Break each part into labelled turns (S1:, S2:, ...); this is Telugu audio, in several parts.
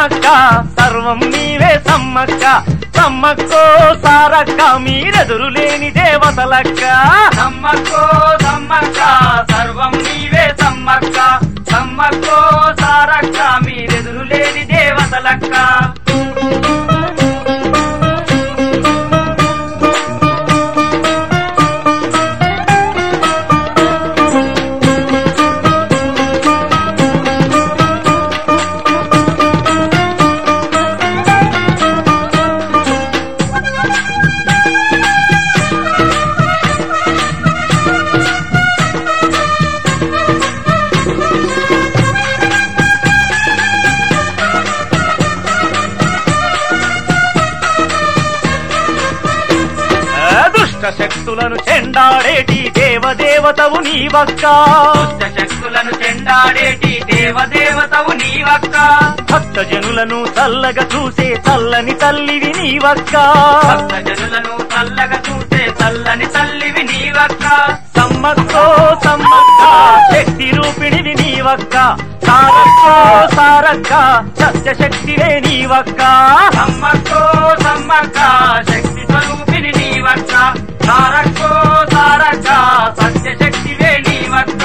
S1: సమ్మక్క సర్వం నీవే సమ్మక్క సమ్మక్కో సారక్క మీరెదురు లేని దేవతలక్క
S2: సమ్మక్కో సమ్మక్క సర్వం నీవే సమ్మక్క సమ్మక్కో సారక్క మీరెదురు లేని దేవతలక్క
S1: ఆ దుష్ట శక్తులను చెండాడేటి దేవదేవతవు నీవక్క
S2: దుష్ట శక్తులను చెండాడేటి దేవదేవతవు నీవక్క
S1: భక్త జనులను చల్లగా చూసే చల్లని తల్లివి నీవక్క
S2: భక్త జనులను చల్లగా చూసే చల్లని తల్లివి నీవక్క
S1: సమ్మక్కో సమ్మక్క శక్తి రూపిణివి నీవక్క సారక్కో సారక్క సత్య శక్తివే నీవక్క
S2: సమ్మక్కో సమ్మక్క శక్తి స్వరూపిణి నీవక్క సారక్కో సారక్క సత్యశక్తివే నీవక్క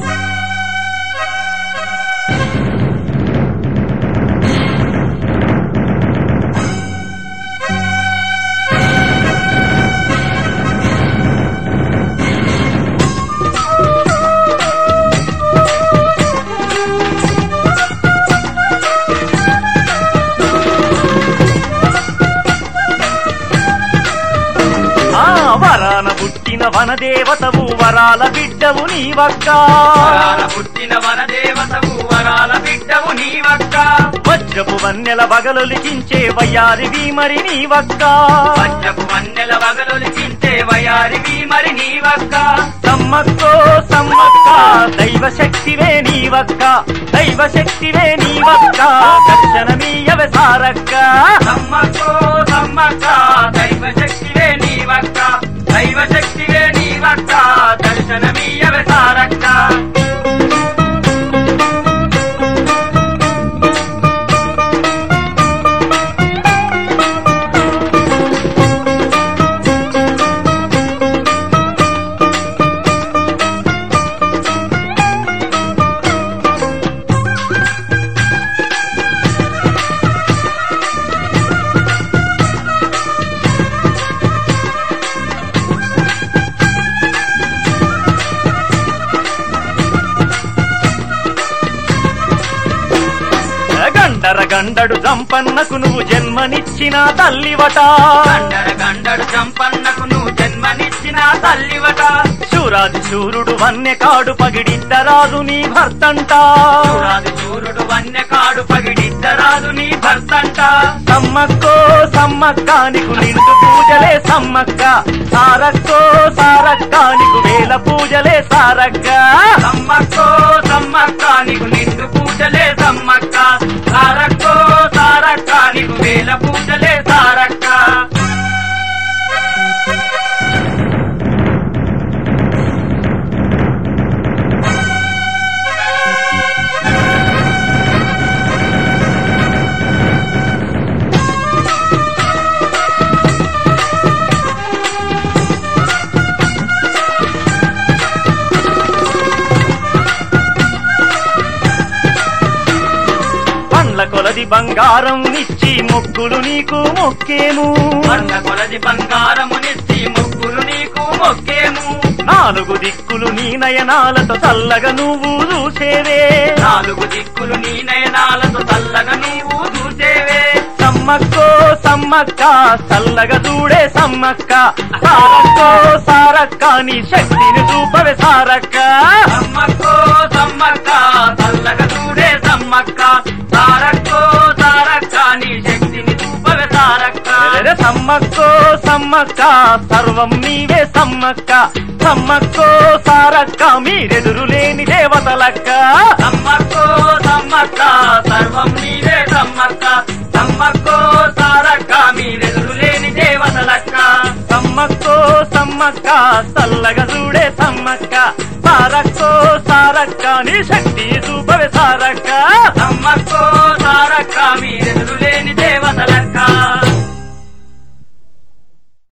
S1: ఆ వరాన పుట్టిన వనదేవతవు వరాల బిడ్డవు నీవక్క
S2: వరాల పుట్టిన వనదేవతవు వరాల బిడ్డవు నీవక్క
S1: వజ్రపు వన్నెల వగలొలికించే వయ్యారివి మరి నీవక్క
S2: పంచపు వన్నెల వగలొలికించే వయారివి మరి నీవక్క
S1: సమ్మక్కో సమ్మక్క దైవ శక్తివే నీవక్క దైవ శక్తివే నీవక్క దర్శనమీయవే సారక్క
S2: సమ్మక్కో సమ్మక్క దైవ శక్తివే నీవక్క దైవ శక్తివే నీవక్క దర్శనమీయవే సారక్క
S1: గండర గండడు జంపన్నకు నువ్వు జన్మనిచ్చిన తల్లివట
S2: గండర గండడు చంపన్నకు నువ్వు జన్మనిచ్చిన తల్లివట
S1: శూరాది శూరుడు వన్నె కాడు పగిడిద్దరాజు నీ భర్తంట
S2: చూరాది సూర్యుడు వన్య కాడు పగిడిద్దరాదు నీ భర్తంట
S1: సమ్మక్కో సమ్మక్క నీకు నిండు పూజలే సమ్మక్క సారక్కో సారక్క నీకు వేల పూజలే సారక్క
S2: సమ్మక్కో సమ్మక్క నీకు నిండు పూజలే సమ్మక్క సారక్కో సారక్క నీకు వేల పూజలే సారక్క
S1: పండ్ల కొలది బంగారం నిచ్చి ముగ్గులు నీకు మొక్కేము
S2: అన్న కొలది బంగారమునిచ్చి ముగ్గురు నీకు మొక్కేము
S1: నాలుగు దిక్కులు నీ నయనాలతో చల్లగా నువ్వు చూసేవే
S2: నాలుగు దిక్కులు నీ నయనాలతో చల్లగా నీవు చూసేవే
S1: సమ్మక్కో సమ్మక్క చల్లగా చూడే సమ్మక్క సారక్కో సారక్క నీ శక్తిని చూపవే సారక్క
S2: సమ్మక్కో సమ్మక్క చల్లగా చూడే సమ్మక్క సారక్కో సారక్క నీ శక్తిని చూపవే సారక్క
S1: ఎరె సమ్మక్కో సమ్మక్క సర్వం నీవే సమ్మక్క సమ్మక్కో సారక్క మీరెదురు లేని దేవతలక్క
S2: సమ్మక్కో సమ్మక్క సర్వం నీవే సమ్మక్క సమ్మక్కో సారక్క మీరెదురు లేని దేవతలక్క
S1: సమ్మక్కో సమ్మక్క చల్లగా చూడే సమ్మక్క సారక్కో సారక్క నీ శక్తి చూపవే సారక్క
S2: సమ్మక్కో సారక్క మీరెదురు లేని దేవతలక్క